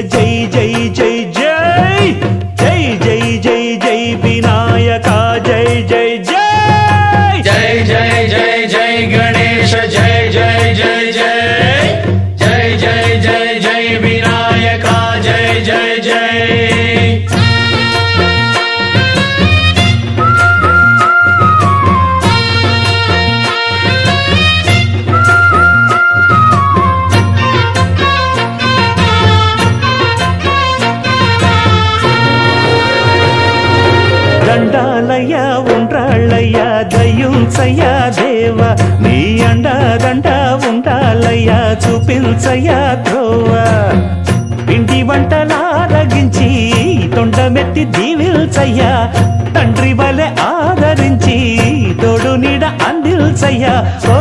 జై జై జై జై జై జై జై జై వినాయక జై జై జై జై జై జై జై గణేశ జై జై జై జై జై జై జై జై వినాయక జై జై జై దండాలయ్య ఉండ్రాళ్ళయ్య దయ్యుంచయ్య దేవ నీ అండ దండ ఉండాలయ్య చూపించయ్య త్రోవ పిండి వంటలారగించి తొండమెత్తి దీవిల్చయ్య తండ్రి వలె ఆదరించి తోడు నీడ అందిల్చయ్య ఓ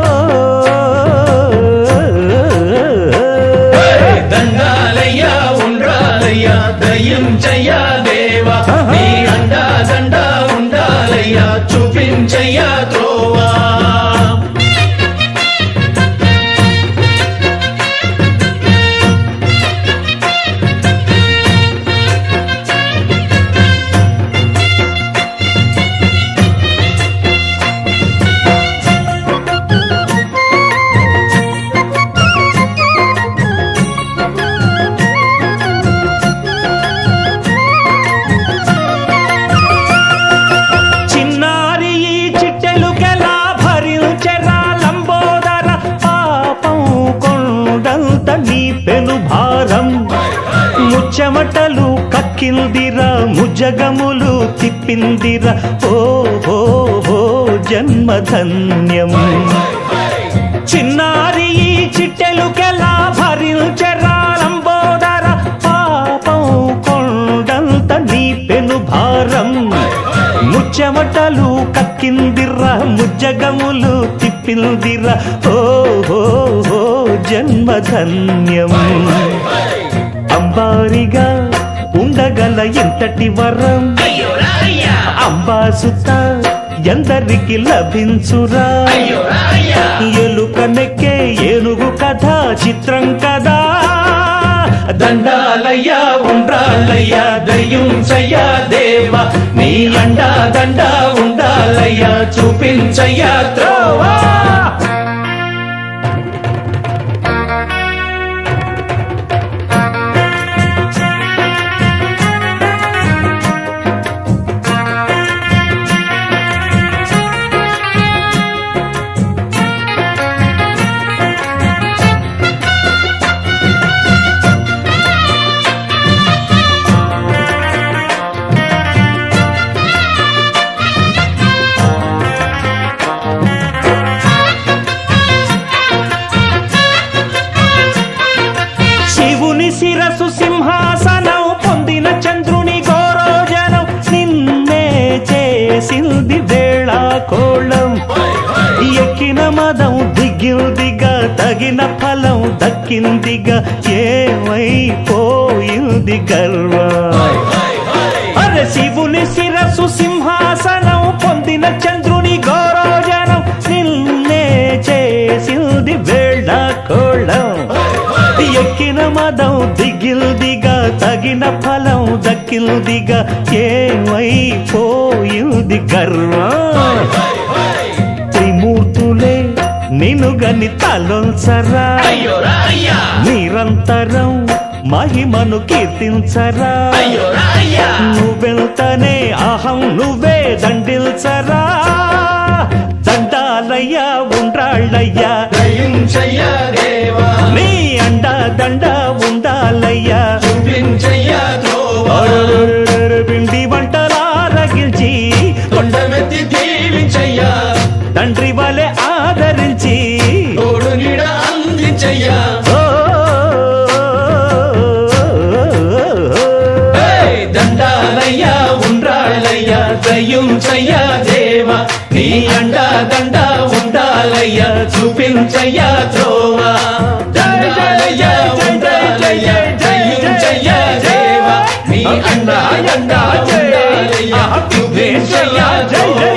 దండాలయ్యా ఉండ్రాలయ్యా దయ్యం చెయ్యా దేవా నీ అండా దండా ఉండాలయ్యా చూపించయ్యా త్రోవా చిన్నారి ఈ చిట్టెలుకెలా భరించెరా లంబోదర పాపం కొండంత నీ పెను భారం ముచ్చమటలు కక్కిందిరా ముజగములు తిప్పిందిరా ఓ ఓ ఓ జన్మధన్యం చిన్నారి ఈ చిట్టెలుకెలా భరించెరా లంబోదర పాపం కొండంత నీ పెను భారం ముచ్చమటలు కక్కిందిర్రా ముజ్జగములు తిప్పిందిరా ఓ ఓ ఓ జన్మధన్యం అంబారిగా ఉండగల ఎంతటి వరం అయ్యోరా అయ్యా అంబాసుత ఎందరికి లభించురా అయ్యోరా అయ్యా ఎలుక నెక్కే ఏనుగు కథ చిత్రం కదా దండాలయ్యా ఉండ్రాలయ్యా దయ్యం చెయ్యా దేవా నీ అండా దండా ఉండాలయ్యా చూపించయ్యా త్రోవా శివుని శిరసు సింహాసనం పొందిన చంద్రుని గౌరోజనం నిన్నే చేసింది వేళ కోళం ఎక్కిన మదం దిగిందిగా తగిన ఫలం దక్కిందిగా ఏమైపోయింది గర్వం అరే శివుని శిరసు సింహాసనం పొందిన చంద్రుని గౌరోజనం నిన్నే చేసింది వేళ కోళం ఎక్కిన మదం దిగిల్దిగా తగిన ఫలం దక్కిల్దిగా ఏమైపోయింది గర్వం త్రిమూర్తులే నిన్ను గని తలొంచరా అయ్యోరా అయ్యా నిరంతరం మహిమను కీర్తించరా అయ్యోరా అయ్యా నువ్వెళ్తనే అహం నువ్వే దండిల్చరా దండాలయ్యా ఉండ్రాళ్ళయ్యా దయ్యం చెయ్యా దేవా నీ అండ దండ ఉండాలయ్యా చూపించయ్యా త్రోవా అరరరరర పిండి వంటలారగించి కొండమెత్తి దీవించయ్యా తండ్రి వలె ఆదరించి తోడు నీడ అందించయ్యా ఓ ఏయ్ దండాలయ్యా ఉండ్రాళ్ళయ్యా దయ్యం చెయ్యా దేవా నీ అండా దండా ఉండాలయ్యా చూపించయ్యా త్రోవా దండాలయ్యా ఉండ్రాళ్ళయ్యా దయ్యం చెయ్యా దేవా నీ అండా దండా ఉండాలయ్యా చూపించయ్యా త్రోవా